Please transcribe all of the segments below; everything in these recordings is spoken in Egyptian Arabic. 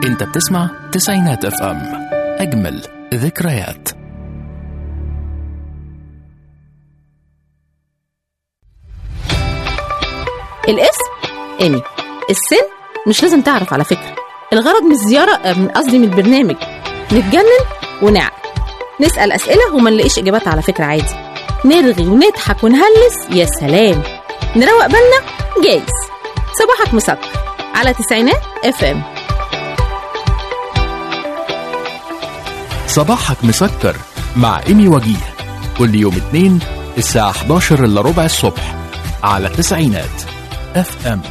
انت بتسمع تسعينات اف ام اجمل ذكريات الاسم ايمي السن مش لازم تعرف على فكرة الغرض من الزيارة آه، من قصدي من البرنامج نتجنن ونعقل نسأل أسئلة وما نلاقيش إجابات على فكرة عادي نرغي ونضحك ونهلس يا سلام نروق بالنا جايز صباحك مسكر على تسعينات اف ام صباحك مسكر مع ايمي وجيه كل يوم اثنين الساعة 11 الا ربع الصبح على تسعينات اف ام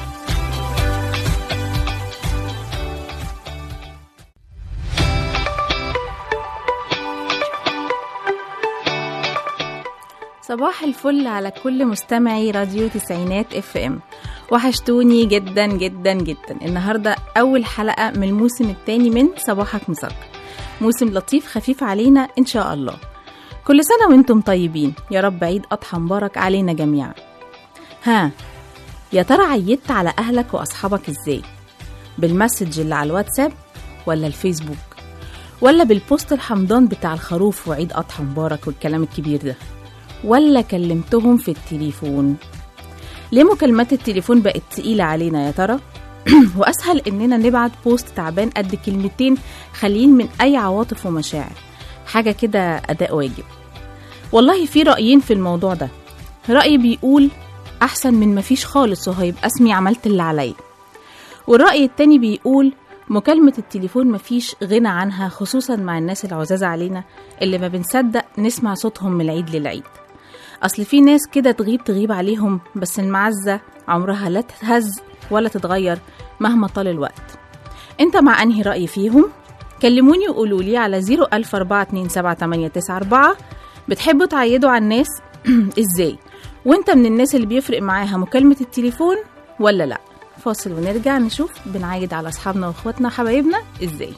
صباح الفل على كل مستمعي راديو تسعينات اف ام وحشتوني جدا جدا جدا النهارده اول حلقه من الموسم الثاني من صباحك مسكر موسم لطيف خفيف علينا ان شاء الله كل سنه وانتم طيبين يا رب عيد اضحى مبارك علينا جميعا ها يا ترى عيدت على اهلك واصحابك ازاي بالمسج اللي على الواتساب ولا الفيسبوك ولا بالبوست الحمضان بتاع الخروف وعيد اضحى مبارك والكلام الكبير ده ولا كلمتهم في التليفون ليه مكالمات التليفون بقت تقيلة علينا يا ترى؟ وأسهل إننا نبعت بوست تعبان قد كلمتين خاليين من أي عواطف ومشاعر حاجة كده أداء واجب والله في رأيين في الموضوع ده رأي بيقول أحسن من مفيش خالص وهيبقى اسمي عملت اللي عليا والرأي التاني بيقول مكالمة التليفون مفيش غنى عنها خصوصا مع الناس العزاز علينا اللي ما بنصدق نسمع صوتهم من العيد للعيد أصل في ناس كده تغيب تغيب عليهم بس المعزة عمرها لا تتهز ولا تتغير مهما طال الوقت انت مع أنهي رأي فيهم؟ كلموني وقولوا لي على 014278994 بتحبوا تعيدوا على الناس ازاي؟ وانت من الناس اللي بيفرق معاها مكالمة التليفون ولا لأ؟ فاصل ونرجع نشوف بنعيد على أصحابنا وإخواتنا وحبايبنا ازاي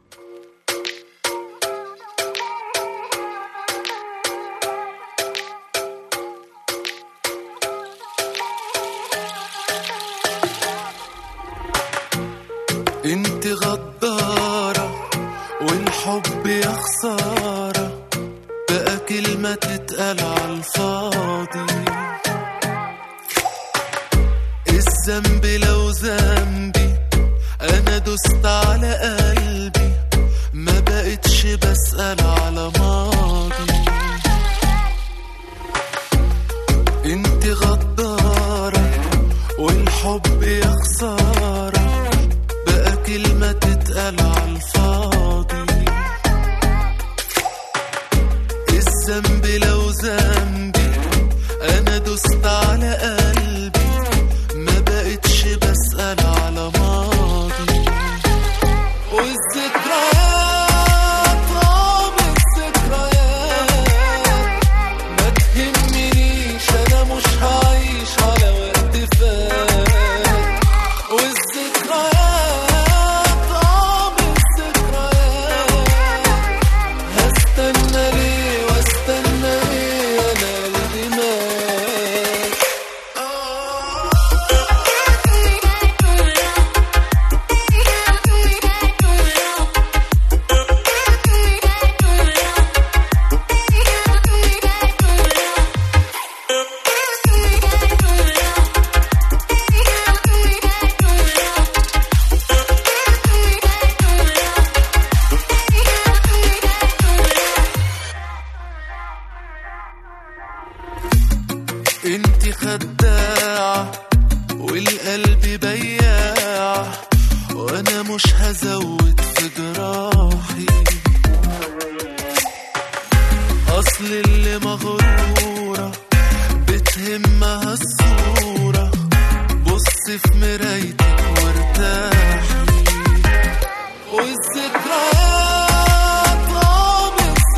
انت غدارة والحب يا خسارة بقى كلمة تتقال عالفاضي الذنب لو ذنبي انا دست على قلبي ما بقتش بسأل على ماضي انت غدارة والحب يا خسارة بقى كلمة تتقال عالفاضي الذنب لو ذنبي انا دست على قلبي ما بقتش بسأل على ماضي والذكريات طعم الذكريات ما تهمنيش انا مش هعيش على وقت فات والذكريات طعم الذكريات هستنى ليه واستنى ليه انا قلبي مات انت خداعة والقلب بياع وانا مش هزود في جراحي اصل اللي مغرورة بتهمها الصورة بص في مرايتك وارتاحي والذكريات طعم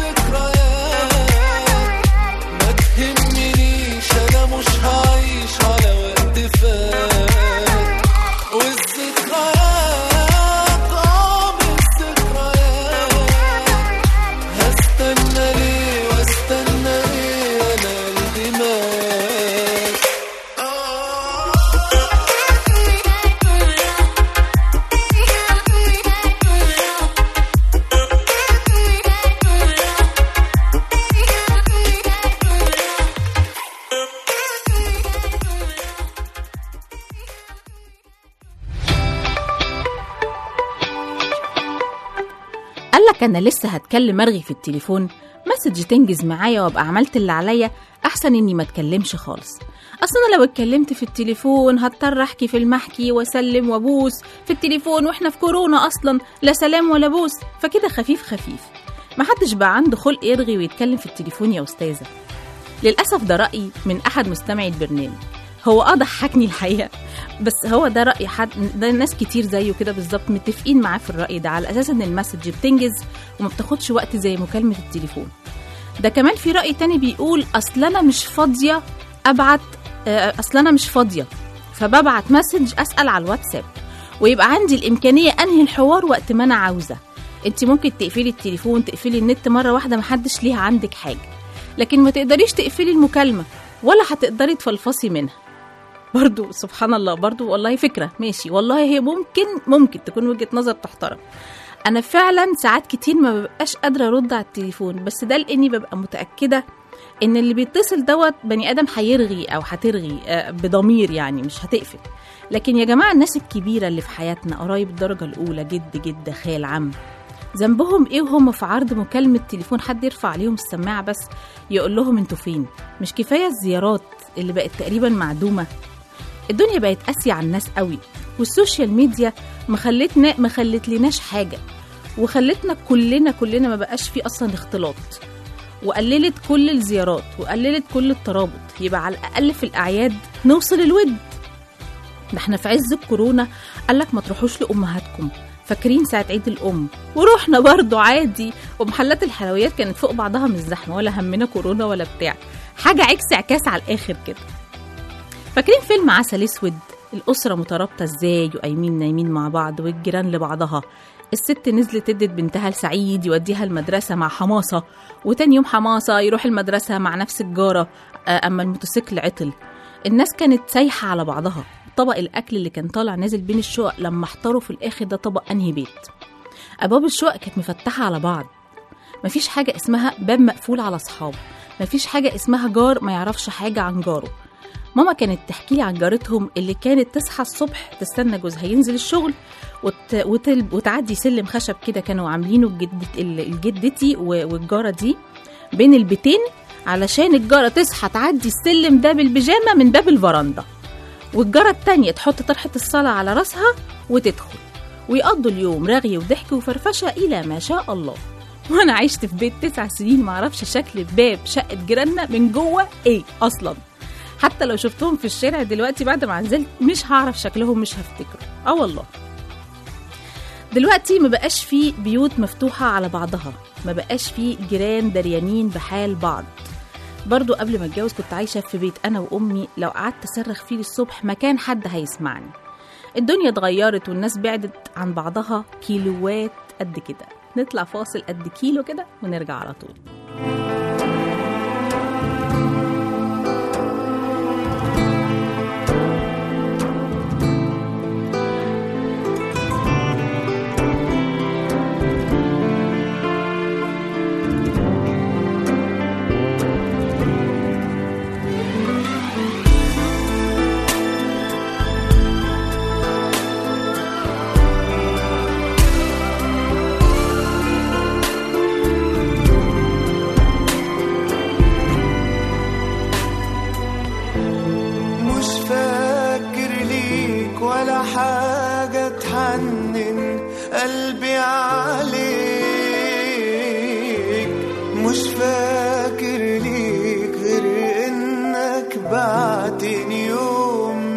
الذكريات ما تهمنيش انا مش هعيش على وقت فات والذكريات طعم الذكريات هستنى ليه واستنى ليه انا قلبي مات آه قال لك انا لسه هتكلم ارغي في التليفون مسج تنجز معايا وابقى عملت اللي عليا احسن اني ما اتكلمش خالص اصل انا لو اتكلمت في التليفون هضطر احكي في المحكي واسلم وابوس في التليفون واحنا في كورونا اصلا لا سلام ولا بوس فكده خفيف خفيف محدش بقى عنده خلق يرغي ويتكلم في التليفون يا استاذه للاسف ده راي من احد مستمعي البرنامج هو اه ضحكني الحقيقه بس هو ده راي حد ده ناس كتير زيه كده بالظبط متفقين معاه في الراي ده على اساس ان المسج بتنجز وما بتاخدش وقت زي مكالمه التليفون ده كمان في راي تاني بيقول اصل انا مش فاضيه ابعت آه، اصل انا مش فاضيه فببعت مسج اسال على الواتساب ويبقى عندي الامكانيه انهي الحوار وقت ما انا عاوزه انت ممكن تقفلي التليفون تقفلي النت مره واحده محدش ليها عندك حاجه لكن ما تقدريش تقفلي المكالمه ولا هتقدري تفلفصي منها برضو سبحان الله برضو والله فكرة ماشي والله هي ممكن ممكن تكون وجهة نظر تحترم أنا فعلا ساعات كتير ما ببقاش قادرة أرد على التليفون بس ده لأني ببقى متأكدة إن اللي بيتصل دوت بني آدم هيرغي أو هترغي آه، بضمير يعني مش هتقفل لكن يا جماعة الناس الكبيرة اللي في حياتنا قرايب الدرجة الأولى جد جد خال عم ذنبهم ايه وهم في عرض مكالمة تليفون حد يرفع عليهم السماعة بس يقول لهم انتوا فين مش كفاية الزيارات اللي بقت تقريبا معدومة الدنيا بقت قاسية على الناس قوي والسوشيال ميديا ما خلتنا ما خلت لناش حاجة وخلتنا كلنا كلنا ما بقاش في أصلا اختلاط وقللت كل الزيارات وقللت كل الترابط يبقى على الأقل في الأعياد نوصل الود ده احنا في عز الكورونا قالك ما تروحوش لأمهاتكم فاكرين ساعة عيد الأم ورحنا برضو عادي ومحلات الحلويات كانت فوق بعضها مش زحمة ولا همنا كورونا ولا بتاع حاجة عكس عكاس على الآخر كده فاكرين فيلم عسل اسود الاسره مترابطه ازاي وقايمين نايمين مع بعض والجيران لبعضها الست نزلت ادت بنتها لسعيد يوديها المدرسه مع حماسه وتاني يوم حماسه يروح المدرسه مع نفس الجاره آه، اما الموتوسيكل عطل الناس كانت سايحه على بعضها طبق الاكل اللي كان طالع نازل بين الشقق لما احتاروا في الاخر ده طبق انهي بيت ابواب الشقق كانت مفتحه على بعض مفيش حاجه اسمها باب مقفول على اصحابه مفيش حاجه اسمها جار ما يعرفش حاجه عن جاره ماما كانت تحكي لي عن جارتهم اللي كانت تصحى الصبح تستنى جوزها ينزل الشغل وت... وتل... وتعدي سلم خشب كده كانوا عاملينه الجدة... الجدتي و... والجاره دي بين البيتين علشان الجاره تصحى تعدي السلم ده بالبيجامه من باب الفرندا والجاره التانية تحط طرحه الصلاه على راسها وتدخل ويقضوا اليوم رغي وضحك وفرفشه الى ما شاء الله وانا عشت في بيت تسع سنين معرفش شكل باب شقه جيراننا من جوه ايه اصلا حتى لو شفتهم في الشارع دلوقتي بعد ما نزلت مش هعرف شكلهم مش هفتكره اه والله دلوقتي ما بقاش في بيوت مفتوحة على بعضها ما بقاش في جيران دريانين بحال بعض برضو قبل ما اتجوز كنت عايشة في بيت أنا وأمي لو قعدت أصرخ فيه للصبح ما كان حد هيسمعني الدنيا اتغيرت والناس بعدت عن بعضها كيلوات قد كده نطلع فاصل قد كيلو كده ونرجع على طول مش فاكر ليك ولا حاجة تحنن قلبي عليك مش فاكر ليك غير انك بعتني يوم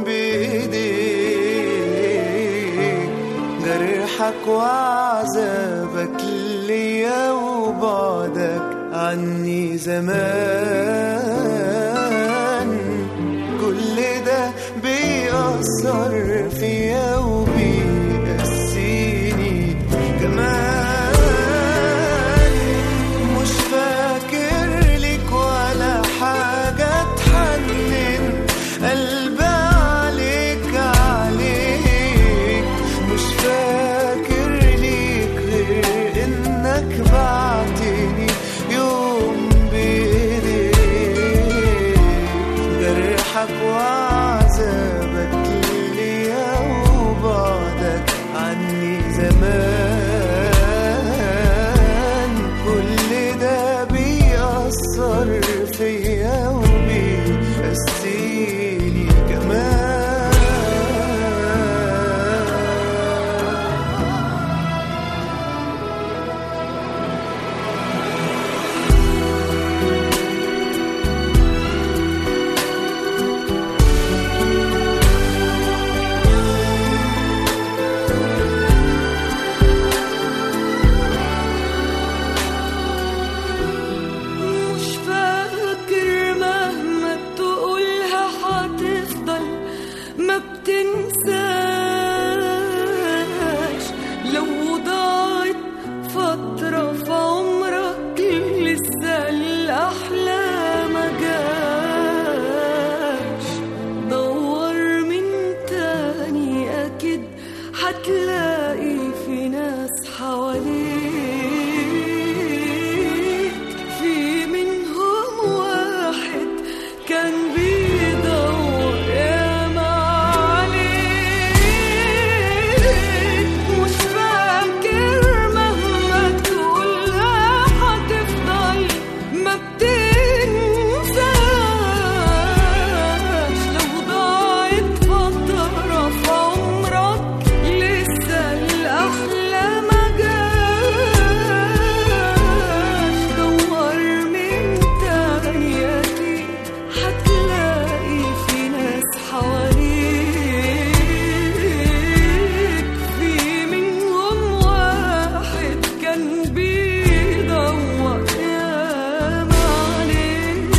بايديك جرحك وعذابك ليا وبعدك عني زمان كل ده بيأثر فيا وبيأسيني كمان مش فاكر لك ولا حاجة تحنن قلبي عليك عليك مش فاكر ليك غير انك بعتني يوم بايديك جرحك وعذابك ليا هتلاقي في ناس حواليك في منهم واحد كان بيدور ياما عليك مش فاكر مهما تقولها هتفضل ما بتنساش لو ضاعت فترة في عمرك لسه الأحلى ما جاش دور من تاني أكيد هتلاقي في ناس حواليك في منهم واحد كان بيدور ياما عليك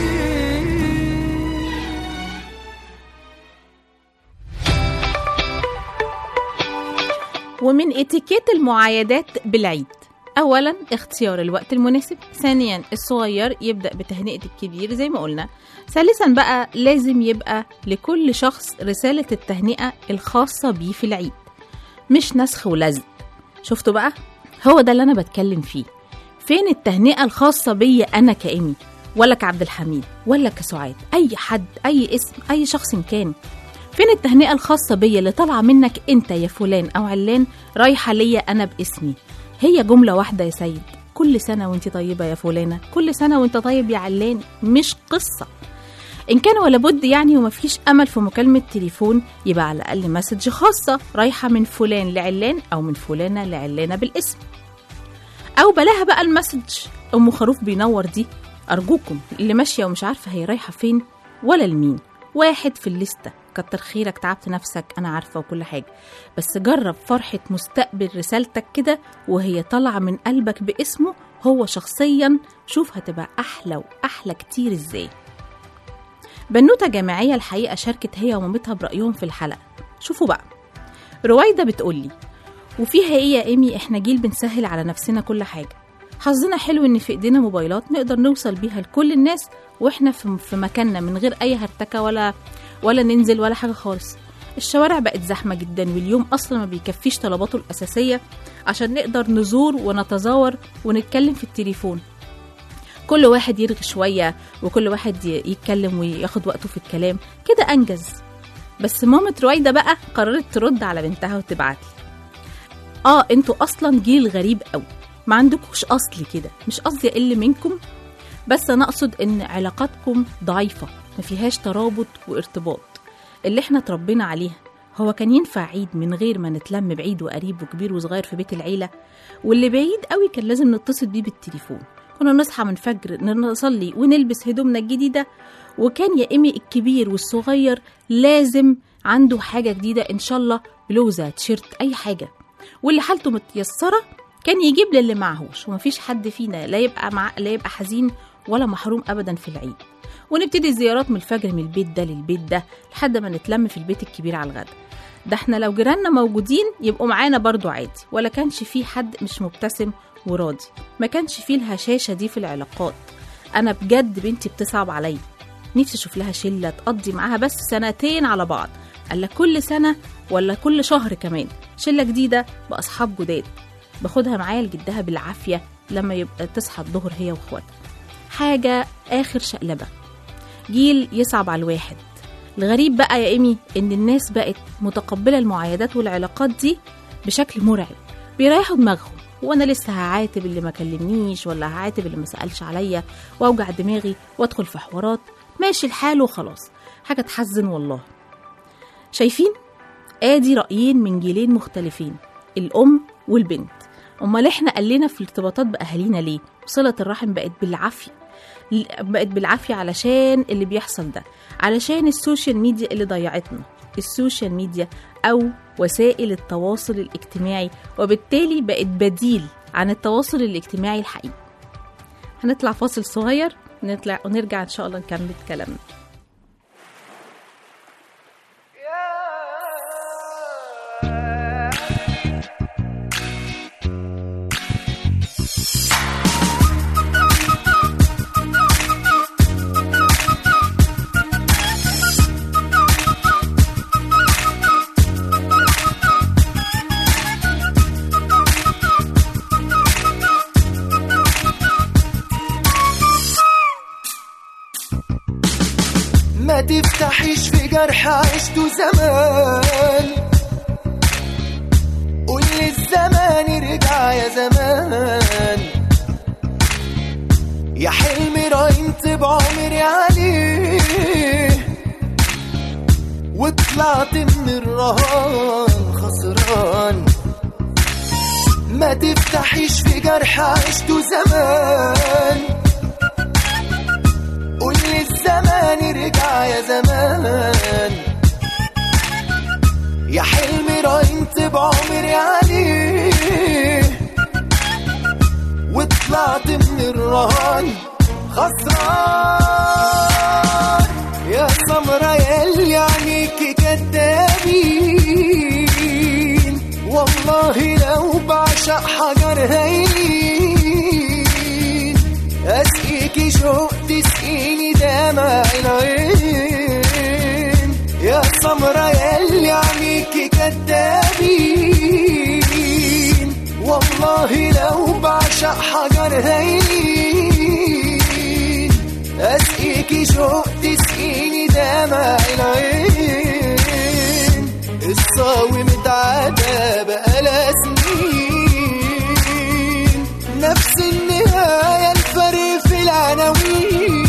ومن اتيكيت المعايدات بالعيد اولا اختيار الوقت المناسب ثانيا الصغير يبدا بتهنئه الكبير زي ما قلنا ثالثا بقى لازم يبقى لكل شخص رساله التهنئه الخاصه بيه في العيد مش نسخ ولزق شفتوا بقى هو ده اللي انا بتكلم فيه فين التهنئه الخاصه بيا انا كايمي ولا كعبد الحميد ولا كسعاد اي حد اي اسم اي شخص كان فين التهنئة الخاصة بيا اللي طالعة منك انت يا فلان او علان رايحة ليا انا باسمي هي جملة واحدة يا سيد كل سنة وانت طيبة يا فلانة كل سنة وانت طيب يا علان مش قصة إن كان ولا بد يعني ومفيش أمل في مكالمة تليفون يبقى على الأقل مسج خاصة رايحة من فلان لعلان أو من فلانة لعلانة بالاسم أو بلاها بقى المسج أم خروف بينور دي أرجوكم اللي ماشية ومش عارفة هي رايحة فين ولا لمين واحد في الليستة كتر خيرك تعبت نفسك أنا عارفة وكل حاجة بس جرب فرحة مستقبل رسالتك كده وهي طالعة من قلبك باسمه هو شخصيا شوف هتبقى أحلى وأحلى كتير إزاي بنوتة جامعية الحقيقة شاركت هي ومامتها برأيهم في الحلقة شوفوا بقى رويدة بتقولي وفيها ايه يا ايمي احنا جيل بنسهل على نفسنا كل حاجة حظنا حلو ان في ايدينا موبايلات نقدر نوصل بيها لكل الناس واحنا في في مكاننا من غير اي هرتكه ولا ولا ننزل ولا حاجه خالص الشوارع بقت زحمه جدا واليوم اصلا ما بيكفيش طلباته الاساسيه عشان نقدر نزور ونتزاور ونتكلم في التليفون كل واحد يرغي شويه وكل واحد ي- يتكلم وياخد وقته في الكلام كده انجز بس مامة رويدة بقى قررت ترد على بنتها وتبعتلي اه انتوا اصلا جيل غريب قوي ما عندكوش اصل كده مش قصدي اقل منكم بس انا اقصد ان علاقاتكم ضعيفه ما فيهاش ترابط وارتباط اللي احنا اتربينا عليها هو كان ينفع عيد من غير ما نتلم بعيد وقريب وكبير وصغير في بيت العيله واللي بعيد قوي كان لازم نتصل بيه بالتليفون كنا نصحى من فجر نصلي ونلبس هدومنا الجديده وكان يا ايمي الكبير والصغير لازم عنده حاجه جديده ان شاء الله بلوزه تيشيرت اي حاجه واللي حالته متيسره كان يجيب للي معهوش ومفيش حد فينا لا يبقى مع لا يبقى حزين ولا محروم ابدا في العيد ونبتدي الزيارات من الفجر من البيت ده للبيت ده لحد ما نتلم في البيت الكبير على الغدا ده احنا لو جيراننا موجودين يبقوا معانا برضو عادي ولا كانش في حد مش مبتسم وراضي ما كانش فيه الهشاشة دي في العلاقات انا بجد بنتي بتصعب عليا نفسي اشوف لها شله تقضي معاها بس سنتين على بعض الا كل سنه ولا كل شهر كمان شله جديده باصحاب جداد باخدها معايا لجدها بالعافيه لما يبقى تصحى الظهر هي واخواتها حاجه اخر شقلبه جيل يصعب على الواحد الغريب بقى يا ايمي ان الناس بقت متقبله المعايدات والعلاقات دي بشكل مرعب بيريحوا دماغهم وانا لسه هعاتب اللي ما كلمنيش ولا هعاتب اللي ما سالش عليا واوجع دماغي وادخل في حوارات ماشي الحال وخلاص حاجه تحزن والله شايفين ادي رايين من جيلين مختلفين الام والبنت امال احنا قلنا في الارتباطات باهالينا ليه صله الرحم بقت بالعافيه بقت بالعافيه علشان اللي بيحصل ده علشان السوشيال ميديا اللي ضيعتنا السوشيال ميديا او وسائل التواصل الاجتماعي وبالتالي بقت بديل عن التواصل الاجتماعي الحقيقي هنطلع فاصل صغير نطلع ونرجع ان شاء الله نكمل كلامنا تفتحيش في جرح عشته زمان قول الزمان ارجع يا زمان يا حلمي راينت بعمري عليه وطلعت من الرهان خسران ما تفتحيش في جرح عشته زمان قول الزمان ارجع يا زمان يا حلمي راينت بعمري عليه وطلعت من الرهان خسران يا سمرة ياللي عينيكي كدابين والله لو بعشق حجر هين اسقيكي شوق تسقيني دمع العين يا سمرة ياللي عينيكي كدابين والله لو بعشق حجر هين اسقيكي شوق تسقيني دمع العين الصاوي متعدى بقالها سنين نفس النهاية الفرق في العناوين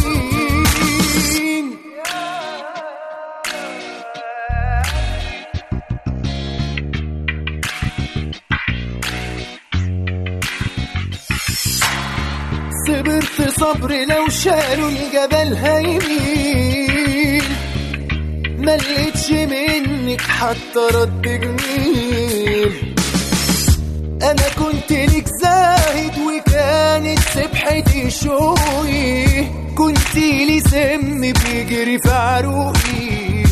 صبرت صبر لو شالوا الجبل هيميل ملقتش منك حتى رد جميل انا كنت لك زاهد وكانت سبحتي شوقي كنت لي سم بيجري في عروقي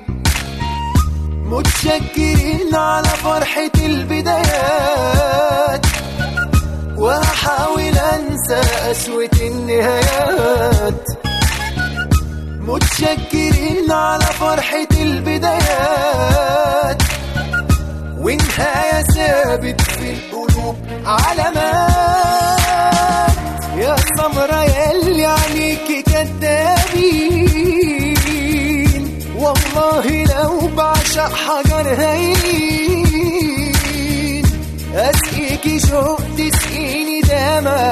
متشكرين على فرحة البدايات وهحاول انسى قسوة النهايات متشكرين على فرحة البدايات ونهاية ثابت في القلوب علامات يا سمرة ياللي عينيكي كدابين والله لو بعشق حجر هين اسقيكي شوق تسقيني دمع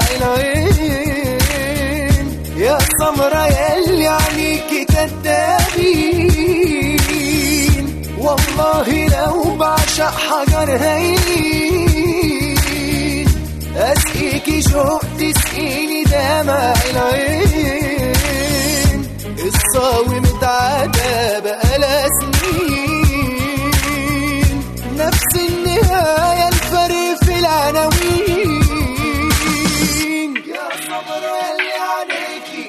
العين يا سمرة ياللي عينيكي كدابين والله لو بعشق حجر هين اسقيكي شوق تسقيني دمع العين الصاوي متعدى بقالها سنين نفس النهاية الفرق في العناوين يا صبر اللي عليكي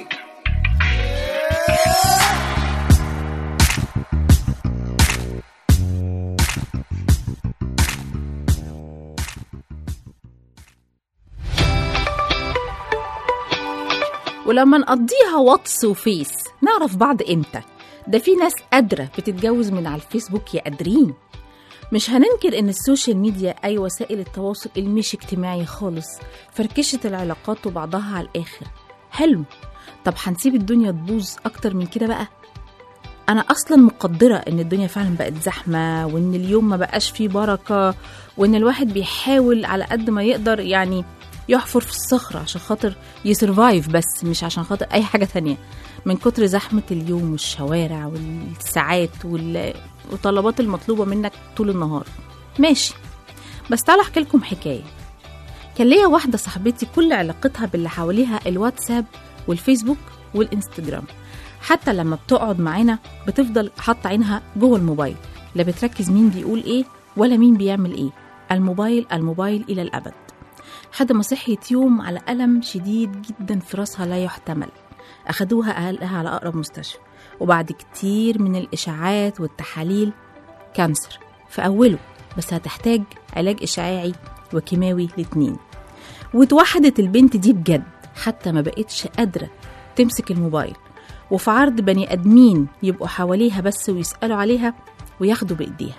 ولما نقضيها واتس وفيس نعرف بعض امتى ده في ناس قادرة بتتجوز من على الفيسبوك يا قادرين مش هننكر ان السوشيال ميديا اي وسائل التواصل المش اجتماعي خالص فركشت العلاقات وبعضها على الاخر حلو طب هنسيب الدنيا تبوظ اكتر من كده بقى انا اصلا مقدره ان الدنيا فعلا بقت زحمه وان اليوم ما بقاش فيه بركه وان الواحد بيحاول على قد ما يقدر يعني يحفر في الصخره عشان خاطر يسرفايف بس مش عشان خاطر اي حاجه تانية من كتر زحمه اليوم والشوارع والساعات وال... والطلبات المطلوبه منك طول النهار ماشي بس تعالى احكي لكم حكايه كان ليا واحده صاحبتي كل علاقتها باللي حواليها الواتساب والفيسبوك والانستجرام حتى لما بتقعد معانا بتفضل حاطه عينها جوه الموبايل لا بتركز مين بيقول ايه ولا مين بيعمل ايه الموبايل الموبايل الى الابد لحد ما صحيت يوم على ألم شديد جدا في راسها لا يحتمل أخدوها أهلها على أقرب مستشفى وبعد كتير من الإشاعات والتحاليل كانسر في أوله بس هتحتاج علاج إشعاعي وكيماوي الاتنين واتوحدت البنت دي بجد حتى ما بقتش قادرة تمسك الموبايل وفي عرض بني آدمين يبقوا حواليها بس ويسألوا عليها وياخدوا بإيديها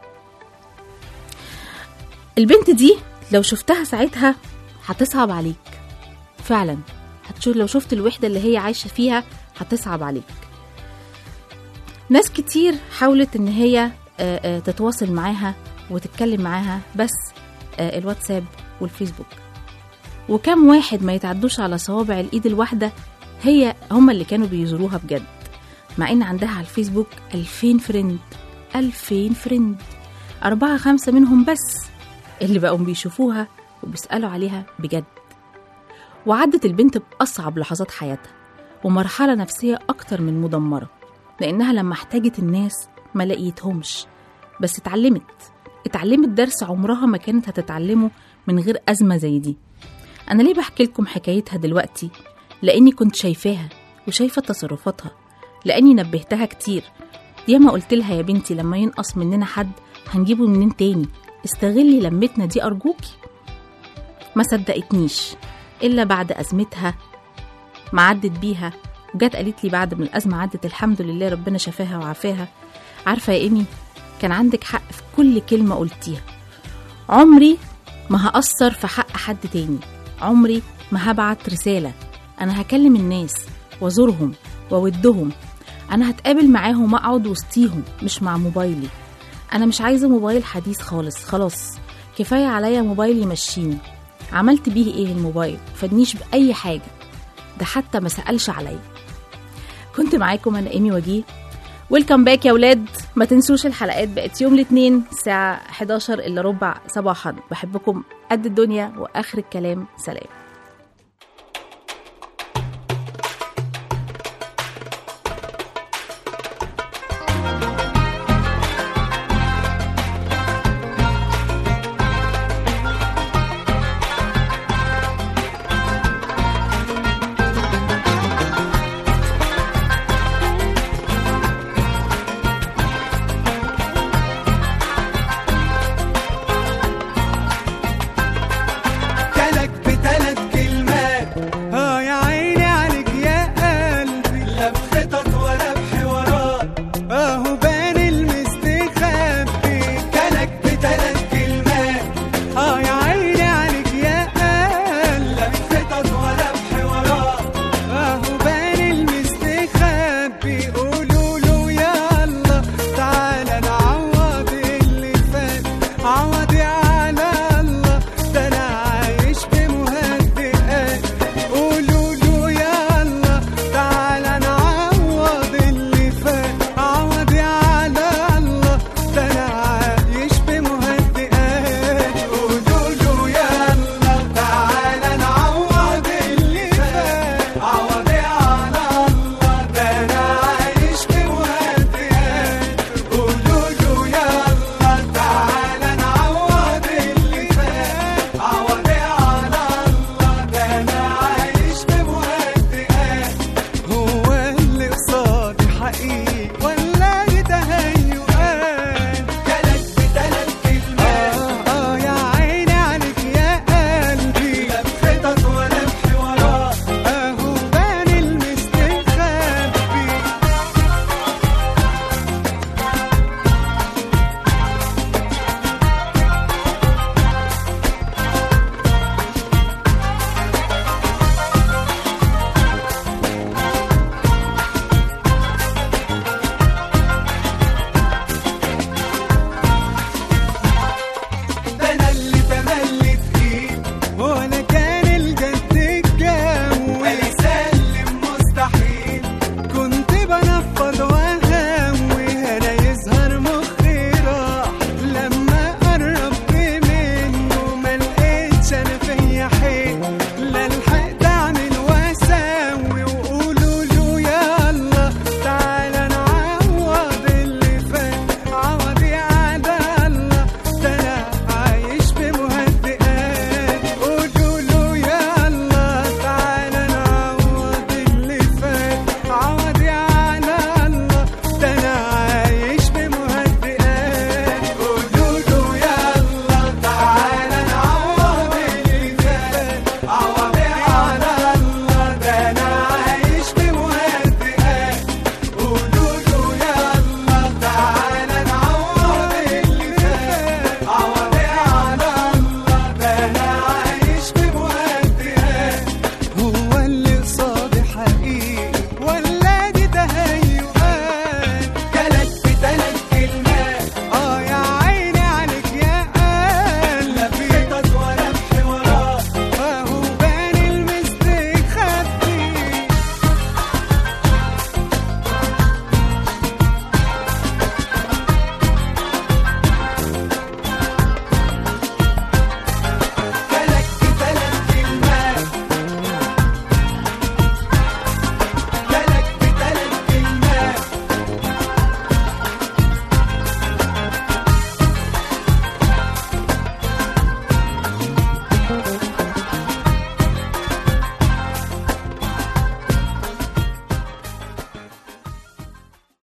البنت دي لو شفتها ساعتها هتصعب عليك فعلا هتشوف لو شفت الوحدة اللي هي عايشة فيها هتصعب عليك ناس كتير حاولت ان هي آه، آه، تتواصل معاها وتتكلم معاها بس آه، الواتساب والفيسبوك وكم واحد ما يتعدوش على صوابع الايد الواحده هي هما اللي كانوا بيزوروها بجد مع ان عندها على الفيسبوك 2000 فريند 2000 فريند أربعة خمسة منهم بس اللي بقوا بيشوفوها وبيسألوا عليها بجد وعدت البنت بأصعب لحظات حياتها ومرحلة نفسية أكتر من مدمرة لأنها لما احتاجت الناس ما لقيتهمش بس اتعلمت اتعلمت درس عمرها ما كانت هتتعلمه من غير أزمة زي دي أنا ليه بحكي لكم حكايتها دلوقتي؟ لأني كنت شايفاها وشايفة تصرفاتها لأني نبهتها كتير ياما قلت لها يا بنتي لما ينقص مننا حد هنجيبه منين تاني استغلي لمتنا دي أرجوكي ما صدقتنيش إلا بعد أزمتها ما عدت بيها وجت قالت لي بعد ما الأزمة عدت الحمد لله ربنا شفاها وعافاها عارفة يا إيمي كان عندك حق في كل كلمة قلتيها عمري ما هأثر في حق حد تاني عمري ما هبعت رسالة أنا هكلم الناس وأزورهم وأودهم أنا هتقابل معاهم أقعد وسطيهم مش مع موبايلي أنا مش عايزة موبايل حديث خالص خلاص كفاية عليا موبايل يمشيني عملت بيه إيه الموبايل فدنيش بأي حاجة ده حتى ما سألش عليا كنت معاكم أنا إيمي وجيه ويلكم باك يا ولاد ما تنسوش الحلقات بقت يوم الاثنين الساعة 11 إلا ربع صباحا بحبكم قد الدنيا وآخر الكلام سلام